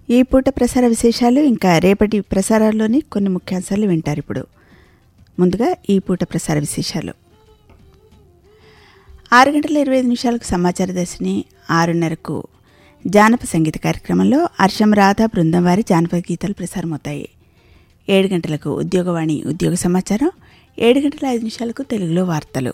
ఈ పూట ప్రసార విశేషాలు ఇంకా రేపటి ప్రసారాల్లోని కొన్ని ముఖ్యాంశాలు వింటారు ఇప్పుడు ముందుగా ఈ పూట ప్రసార విశేషాలు ఆరు గంటల ఇరవై ఐదు నిమిషాలకు సమాచార దర్శిని ఆరున్నరకు జానపద సంగీత కార్యక్రమంలో హర్షం రాధా బృందం వారి జానపద గీతాలు ప్రసారమవుతాయి ఏడు గంటలకు ఉద్యోగవాణి ఉద్యోగ సమాచారం ఏడు గంటల ఐదు నిమిషాలకు తెలుగులో వార్తలు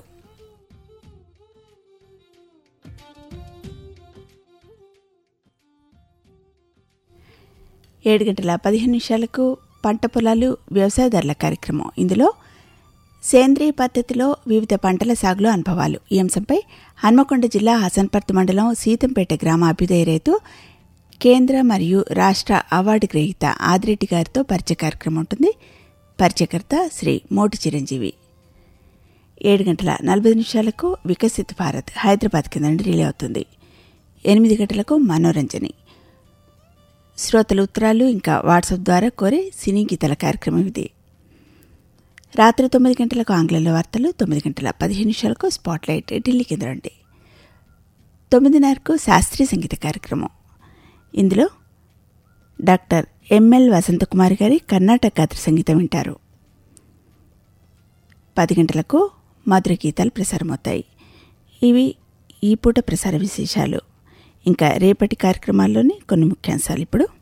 ఏడు గంటల పదిహేను నిమిషాలకు పంట పొలాలు వ్యవసాయదారుల కార్యక్రమం ఇందులో సేంద్రియ పద్ధతిలో వివిధ పంటల సాగులో అనుభవాలు ఈ అంశంపై హన్మకొండ జిల్లా హసన్పర్తి మండలం సీతంపేట గ్రామ అభ్యుదయ రైతు కేంద్ర మరియు రాష్ట్ర అవార్డు గ్రహీత ఆదిరెడ్డి గారితో పరిచయ కార్యక్రమం ఉంటుంది పరిచయకర్త శ్రీ మోటి చిరంజీవి ఏడు గంటల నలభై నిమిషాలకు వికసిత్ భారత్ హైదరాబాద్ కింద నుండి రిలే అవుతుంది ఎనిమిది గంటలకు మనోరంజని శ్రోతల ఉత్తరాలు ఇంకా వాట్సాప్ ద్వారా కోరే సినీ గీతాల కార్యక్రమం ఇది రాత్రి తొమ్మిది గంటలకు ఆంగ్లంలో వార్తలు తొమ్మిది గంటల పదిహేను నిమిషాలకు స్పాట్లైట్ ఢిల్లీ కేంద్రం అండి తొమ్మిదిన్నరకు శాస్త్రీయ సంగీత కార్యక్రమం ఇందులో డాక్టర్ ఎంఎల్ వసంతకుమారి గారి కర్ణాటక గాత్ర సంగీతం వింటారు పది గంటలకు మధుర గీతాలు ప్రసారమవుతాయి ఇవి ఈ పూట ప్రసార విశేషాలు ఇంకా రేపటి కార్యక్రమాల్లోని కొన్ని ముఖ్యాంశాలు ఇప్పుడు